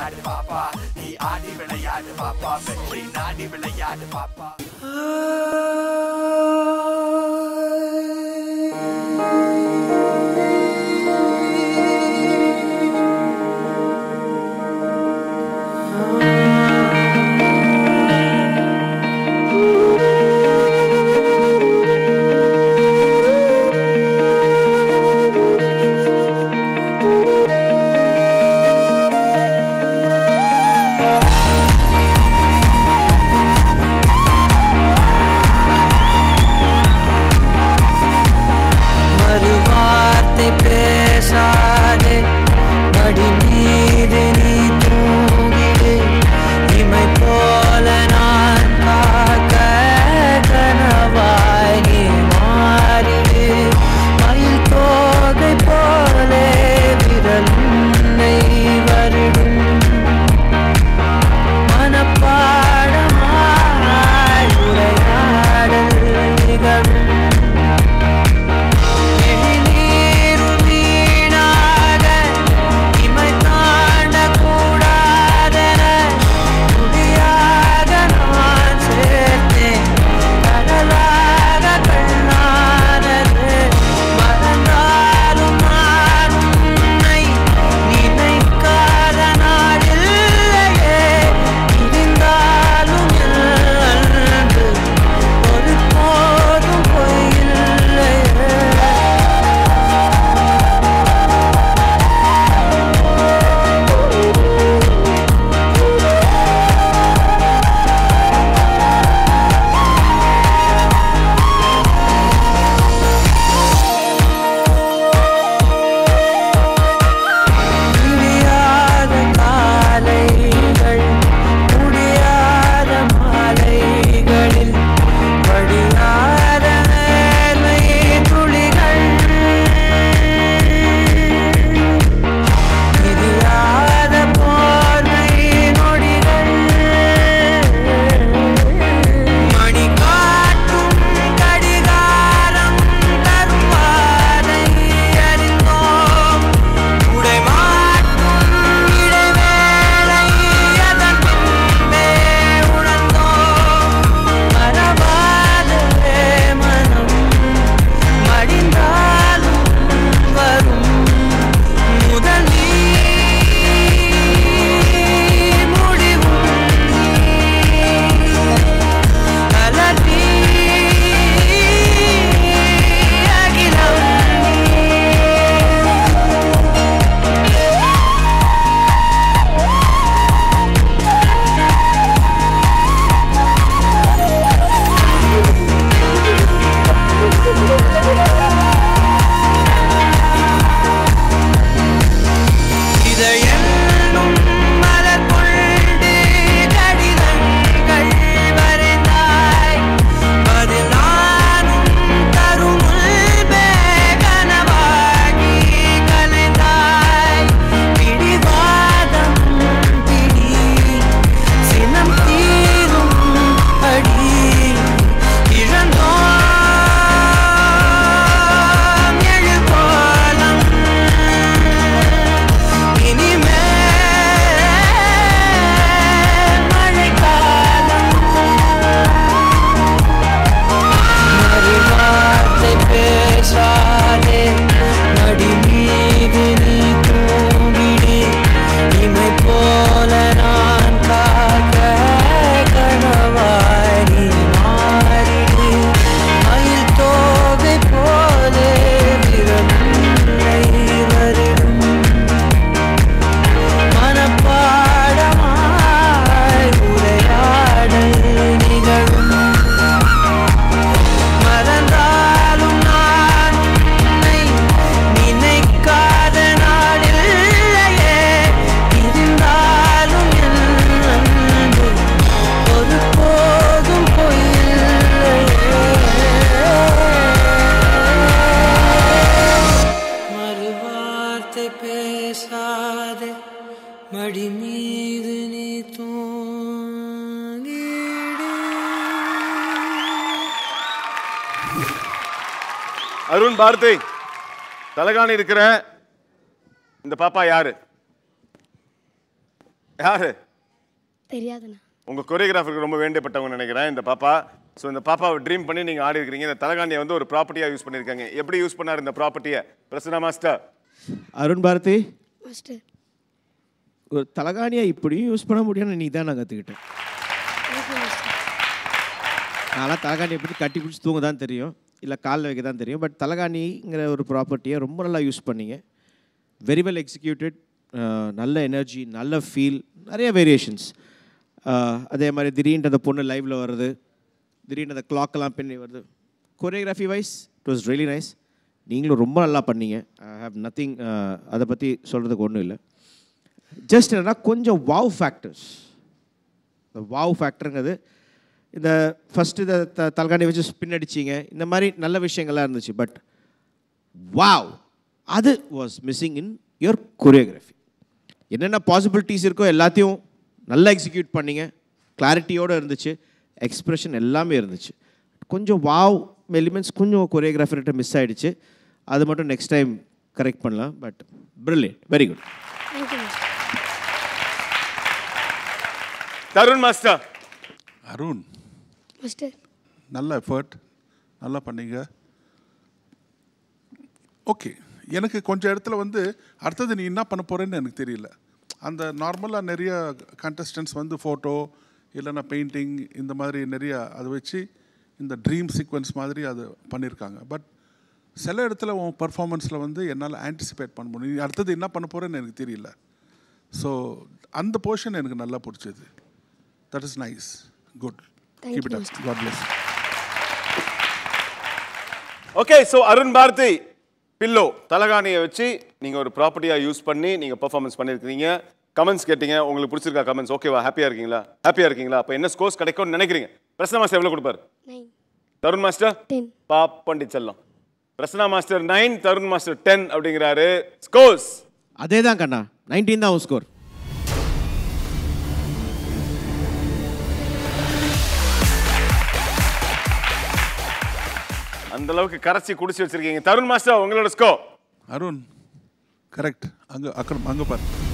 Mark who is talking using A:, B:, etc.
A: விளையாடு பாப்பா நீ ஆடி விளையாடு பாப்பா வெற்றி நாடி விளையாடு பாப்பா
B: மறுவார்த்தை பேசாதே மடி மீது நீ தூங்கிடு இமை போல நான் காக்க கனவாய் நீ மாறிடு மயில் தோகை போலே விரல் உன்னை வருடும் மனப்பாடமாய் உரையாடல் நிகழும் எழிலீரும் வீணாக இமை தாண்டக் கூடாதென துடியாக நான் சேர்த்தேன். கடலாக கண்ணானது மறந்தாலும் நான் உன்னை நினைக்காத நாளில்லையே. இருந்தாலும் என் அன்பு ஒருபோதும் பொய்யில்லையே முடியாத காலைகள் முடியாத மாலைகளில் படியாத மேலை துளிகள் பிரியாத போர்வை நொடிகள் மணி காட்டும் கடிகாரம் தருவாரை அறிந்தோம் உடை மாட்டும் இடைவேளை அதன் பின்பே உணர்ந்தோம் மறவாதே மனம் மடிந்தாலும் வரும் முதல் நீ முடிவும் கலர் நீ அகிலம் இதயென்னும் மலர் கொண்டு கடிதங்கள் வரைந்தாய் பதில் நானும் தரும் முன்பே கனவாகி கலைந்தாய் பிடிவாதம் பிடி சினம் தீரும் அடி இழந்தோம் எழுகோலம் இனிமேல் மழைக்காலம் மறுவார்த்தை பேசாதே மடி மீது நீ தூங்கிடு இமை போல நான் காக்க கனவாய் நீ மாறிடு மயில் தோகை போலே விரலை வருடும் மனப்பாடமாய் உரையாடல் நிகழும் மறந்தாலும் நான் உன்னை நினைக்காத நாளில்லையே இருந்தாலும் என் அன்பு ஒருபோதும் பொய்யில்லையே மறுவார்த்தை பேசாதே மடி மீது நீ தூங்கிடு
C: அருண் பாரதி தலகாணி இருக்கிற இந்த பாப்பா யாரு யாரு
D: தெரியாதுண்ணா
C: உங்க கொரியோகிராஃபருக்கு ரொம்ப வேண்டப்பட்டவங்க நினைக்கிறேன் இந்த பாப்பா ஸோ இந்த பாப்பாவை ட்ரீம் பண்ணி நீங்க ஆடி இருக்கீங்க இந்த தலகாணியை வந்து ஒரு ப்ராப்பர்ட்டியா யூஸ் பண்ணிருக்காங்க எப்படி யூஸ் பண்ணாரு இந்த ப்ராப்பர்ட்டியை பிரசன்னா மாஸ்டர்
E: அருண் பாரதி
D: மாஸ்டர்
E: ஒரு தலகாணியை இப்படியும் யூஸ் பண்ண முடியும்னு நீ தான் நான் கற்றுக்கிட்டேன்
D: தேங்க்யூ மாஸ்டர்
E: நான்லாம் தலகாணி எப்படி கட்டி பிடிச்சி தூங்க தான் தெரியும் இல்லை காலில் வைக்க தான் தெரியும் பட் தலகாணிங்கிற ஒரு ப்ராப்பர்ட்டியை ரொம்ப நல்லா யூஸ் பண்ணீங்க வெரி வெல் எக்ஸிக்யூட்டட் நல்ல எனர்ஜி நல்ல ஃபீல் நிறைய வேரியேஷன்ஸ் அதே மாதிரி திடீர்னு அந்த பொண்ணு லைவில் வருது திடீர்னு அந்த கிளாக்கெல்லாம் பின்னி வருது choreography wise it was really nice நீங்களும் ரொம்ப நல்லா பண்ணீங்க ஐ ஹாவ் நத்திங் அதை பற்றி சொல்கிறதுக்கு ஒன்றும் இல்லை ஜஸ்ட் என்னன்னா கொஞ்சம் வாவ் ஃபேக்டர்ஸ் இந்த வாவ் ஃபேக்டருங்கிறது இந்த ஃபஸ்ட்டு இதை த தலகாணி வச்சு ஸ்பின் அடிச்சிங்க இந்த மாதிரி நல்ல விஷயங்கள்லாம் இருந்துச்சு பட் வாவ் அது was missing in your choreography என்னென்ன பாசிபிலிட்டிஸ் இருக்கோ எல்லாத்தையும் நல்லா எக்ஸிக்யூட் பண்ணீங்க கிளாரிட்டியோடு இருந்துச்சு எக்ஸ்ப்ரெஷன் எல்லாமே இருந்துச்சு கொஞ்சம் வாவ் எலிமெண்ட்ஸ் கொஞ்சம் கொரியோகிராஃபர்கிட்ட மிஸ் ஆயிடுச்சு அது மட்டும் நெக்ஸ்ட் டைம் கரெக்ட் பண்ணலாம் but brilliant very good
D: thank you master
C: Tharun master
F: Arun
D: master
F: நல்ல எஃபர்ட் நல்லா பண்ணீங்க ஓகே எனக்கு கொஞ்சம் இடத்துல வந்து அடுத்தது நீ என்ன பண்ண போறேன்னு எனக்கு தெரியல அந்த நார்மலாக நிறைய கண்டஸ்டன்ஸ் வந்து ஃபோட்டோ இல்லைன்னா பெயிண்டிங் இந்த மாதிரி நிறைய அதை வச்சு இந்த ட்ரீம் சீக்வன்ஸ் மாதிரி அது பண்ணியிருக்காங்க பட் சில இடத்துல உன் பர்ஃபார்மன்ஸில் வந்து என்னால் ஆன்டிசிபேட் பண்ண முடியும் நீ அடுத்தது என்ன பண்ண போகிறேன்னு எனக்கு தெரியல ஸோ அந்த போர்ஷன் எனக்கு நல்லா பிடிச்சது that is nice good
D: Thank
F: keep
D: you,
F: it
D: Master.
F: Up God bless
C: okay so Arun Bharathi pillow தலகாணியை வச்சு நீங்கள் ஒரு ப்ராப்பர்ட்டியாக யூஸ் பண்ணி நீங்கள் பெர்ஃபார்மன்ஸ் பண்ணியிருக்கீங்க கமெண்ட்ஸ் கேட்டீங்க உங்களுக்கு பிடிச்சிருக்கா கமெண்ட்ஸ் ஓகேவா ஹாப்பியாக இருக்கீங்களா ஹாப்பியாக இருக்கீங்களா அப்போ என்ன ஸ்கோர்ஸ் கிடைக்கும்னு நினைக்கிறீங்க பிரசனா மாஸ்டர் எவ்வளோ கொடுப்பாரு
D: நைன்
C: தருண் மாஸ்டர்
D: டென்
C: பாப்பண்டி செல்லம் Prasanna master nine Tharun master ten அப்படிங்கிறாரு ஸ்கோர்ஸ்
E: அதே தான் கண்ணா நைன்டீன் தான் ஸ்கோர்
C: அந்த அளவுக்கு கரைச்சி குடிச்சு வச்சிருக்கீங்க தருண் மாஸ்டர் உங்களோட ஸ்கோர்
F: அருண் கரெக்ட் அங்கே அக்கறம் அங்கே பாரு